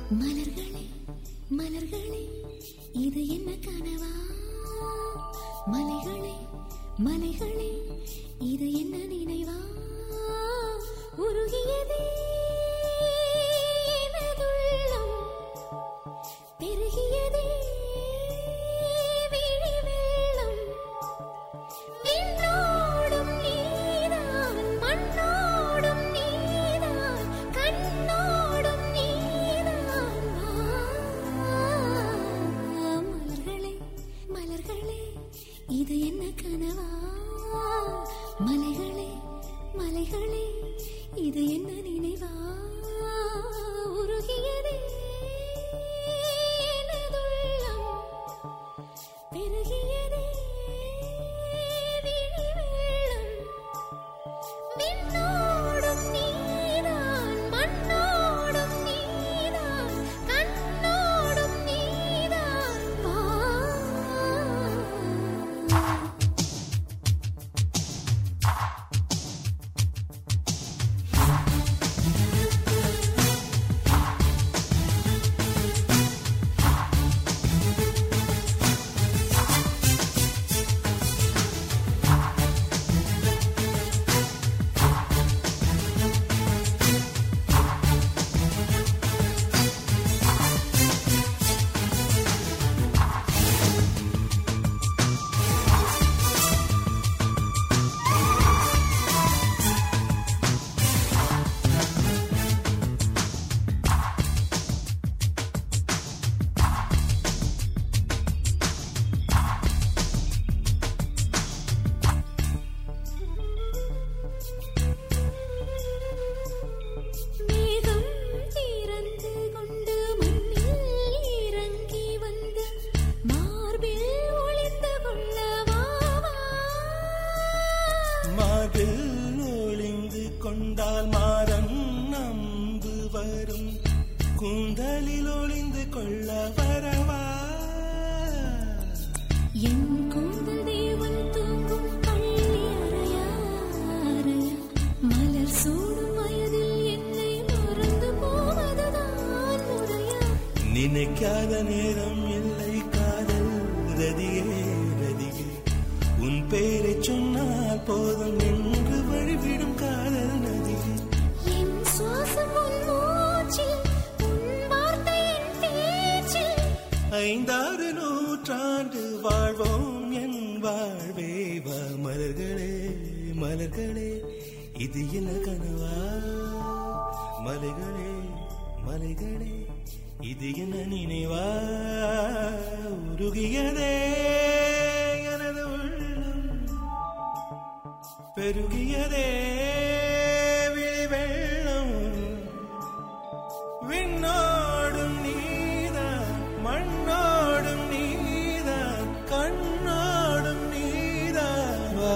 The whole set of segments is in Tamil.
மலர்களே மலர்களே இது என்ன கனவா மலைகளே மலைகளே இது என்ன நினைவா உருகியதே எனதுள்ளம் பெருகியதே விழி வெள்ளம் விண்ணோடும் நீதான் மண்ணோடும் நீதான் கண்ணோடும் நீதான் மலர்களே மலர்களே இது என்ன கனவா மலைகளே மலைகளே இது என்ன நினைவா உருகியதே எனதுள்ளம் பெருகியதே விழி வெள்ளம் விண்ணோடும் நீதான் மண்ணோடும் நீதான் கண்ணோடும் நீதான் வா மேகம் திறந்து கொண்டு மண்ணில் இறங்கி வந்து மார்பில் ஒளிந்து கொள்ள வா வா. மார்பில் ஒளிந்து கொண்டால் மாறன் நம்பு வரும் கூந்தலில் ஒளிந்து கொள்ள வரவா என் கூந்தல் தேவன் தூங்கும் பள்ளி அறையா அறையா மலர் சூடும் வயதில் என்னை மறந்து போவதுதான் முறையா நினைக்காத நேரம் இல்லை காதல் ரதியே ரதியே உன் பேரை சொன்னால் போதும் என்று வழிவிடும் காதல் நதியே என் சுவாசம் உன் மூச்சில் உன் வார்த்தை என் பேச்சில் ஐந்தாறு நூற்றாண்டு வாழ்வோம் என் வாழ்வே வா மலர்களே மலர்களே இது என்ன கனவா மலைகளே மலைகளே இது என்ன நினைவா உருகியதே எனது உள்ளம் பெருகியதே விழி வெள்ளம் விண்ணோடும் நீதான் மண்ணோடும் நீதான் கண்ணோடும் நீதான் வா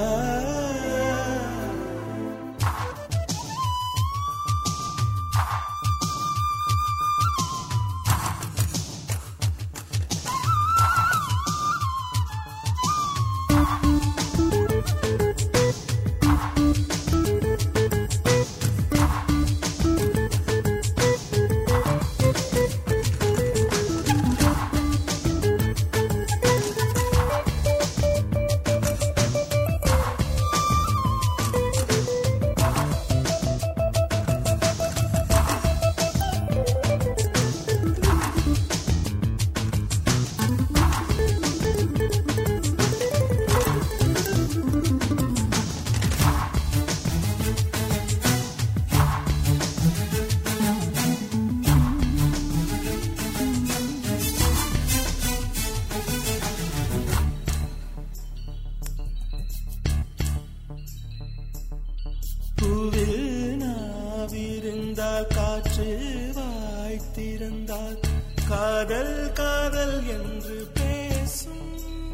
பூவில் நாவிருந்தால் காற்று வாய்த்திருந்தால் காதல் காதல் என்று பேசும்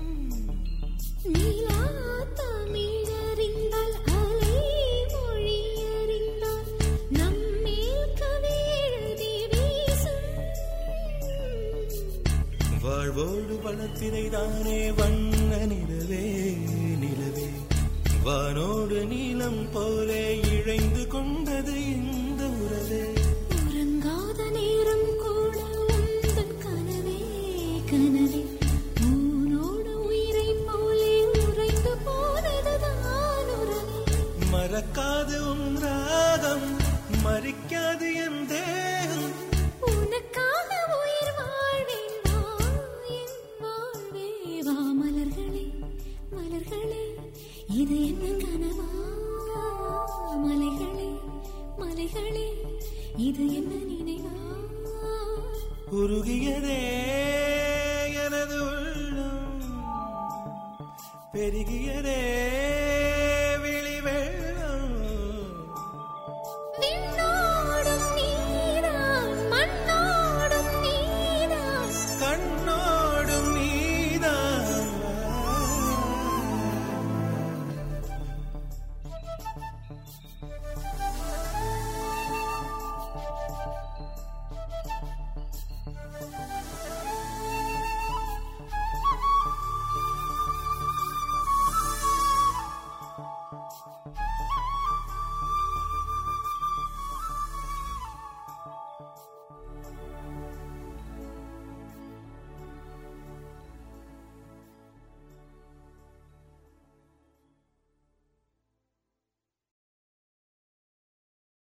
நீலா தமிழறிந்தால் அலை மொழியறிந்தால் நம்மேல் கவி எழுதி வீசும் வாழ்வோடு வளத்திரை தானே வண்ண நிலவே நிலவே வானோடு நீலம் போலே இழைந்து கொண்டது இந்த உறவே உறங்காத நேரம் கூட மறக்காது உன் ராகம் மறிக்காது என் தேகம் உனக்காக உயிர் வாழ்வேன் வா என் வாழ்வே வா மலர்களே மலர்களே இது என்ன கனவா மலைகளே மலைகளே இது என்ன நினைவா உருகியதே எனது உள்ளம் பெருகியதே